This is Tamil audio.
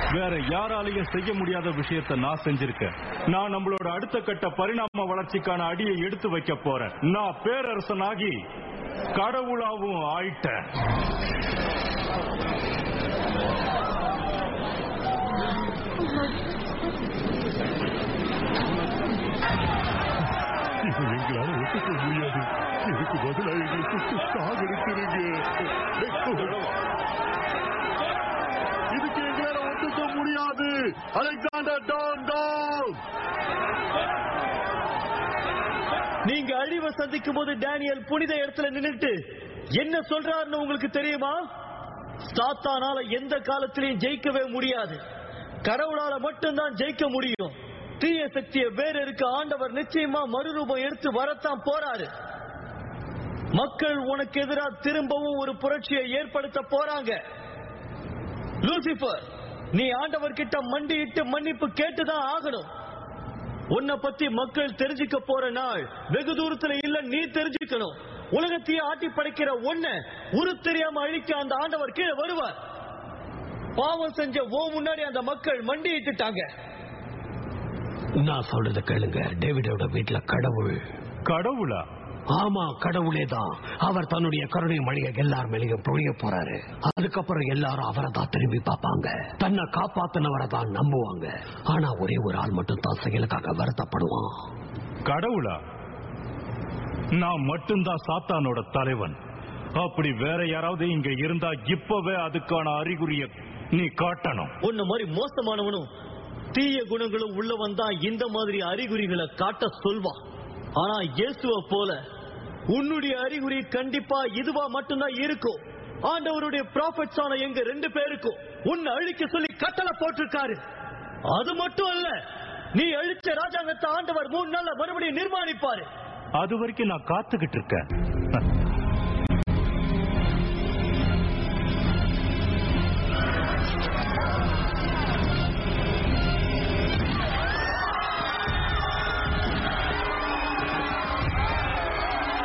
வேற யாராலையும் செய்ய முடியாத விஷயத்தை நான் செஞ்சிருக்கேன் நான் நம்மளோட அடுத்த கட்ட பரிணாம வளர்ச்சிக்கான அடியை எடுத்து வைக்க போறேன் நான் பேரரசனாகி கடவுளாவும் ஆயிட்டேன் இது எங்களால ஒத்துக்க முடியாது இதுக்கு பதிலா எங்களுக்கு சாகடிச்சிருங்க இதுக்கு எங்களால ஒத்துக்க முடியாது அலெக்சாண்டர் டவுன் டவுன் நீங்க அழிவை சந்திக்கும் போது டேனியல் புனித இடத்துல நின்னுட்டு என்ன சொல்றாருன்னு உங்களுக்கு தெரியுமா சாத்தானால எந்த காலத்திலையும் ஜெயிக்கவே முடியாது கடவுளால மட்டும்தான் ஜெயிக்க முடியும் தீய சக்தியை வேற இருக்க ஆண்டவர் நிச்சயமா மறுரூபம் எடுத்து வரத்தான் போறாரு மக்கள் உனக்கு எதிராக திரும்பவும் ஒரு புரட்சியை ஏற்படுத்த போறாங்க லூசிபர் நீ ஆண்டவர் கிட்ட மண்டியிட்டு மன்னிப்பு கேட்டுதான் ஆகணும் உன்னை பத்தி மக்கள் தெரிஞ்சுக்க போற நாள் வெகு தூரத்துல இல்ல நீ தெரிஞ்சுக்கணும் உலகத்தையே ஆட்டி படைக்கிற ஒன்ன உரு தெரியாம அழிக்க அந்த ஆண்டவர் கீழே வருவார் பாவம் செஞ்ச ஓ முன்னாடி அந்த மக்கள் மண்டியிட்டுட்டாங்க நான் சொல்றத கேளுங்க டேவிடோட வீட்டுல கடவுள் கடவுளா ஆமா கடவுளே தான் அவர் தன்னுடைய கருணை மழையை எல்லார் மேலேயும் பொழிய போறாரு அதுக்கப்புறம் எல்லாரும் அவரை தான் திரும்பி பார்ப்பாங்க தன்னை காப்பாத்தினவரை தான் நம்புவாங்க ஆனா ஒரே ஒரு ஆள் மட்டும் தான் செயலுக்காக வருத்தப்படுவான் கடவுளா நான் மட்டும்தான் சாத்தானோட தலைவன் அப்படி வேற யாராவது இங்க இருந்தா இப்பவே அதுக்கான அறிகுறிய நீ காட்டணும் உன்ன மாதிரி மோசமானவனும் தீய குணங்களும் உள்ளவன் தான் இந்த மாதிரி அறிகுறிகளை காட்ட சொல்வான் ஆனா இயேசுவ போல உன்னுடைய அறிகுறி கண்டிப்பா இதுவா மட்டும்தான் இருக்கும் ஆண்டவருடைய ப்ராஃபட்ஸ் ஆன எங்க ரெண்டு பேருக்கும் உன்னை அழிக்க சொல்லி கட்டளை போட்டிருக்காரு அது மட்டும் அல்ல நீ அழிச்ச ராஜாங்கத்தை ஆண்டவர் மூணு நாள்ல மறுபடியும் நிர்மாணிப்பாரு அது வரைக்கும் நான் காத்துக்கிட்டு இருக்கேன்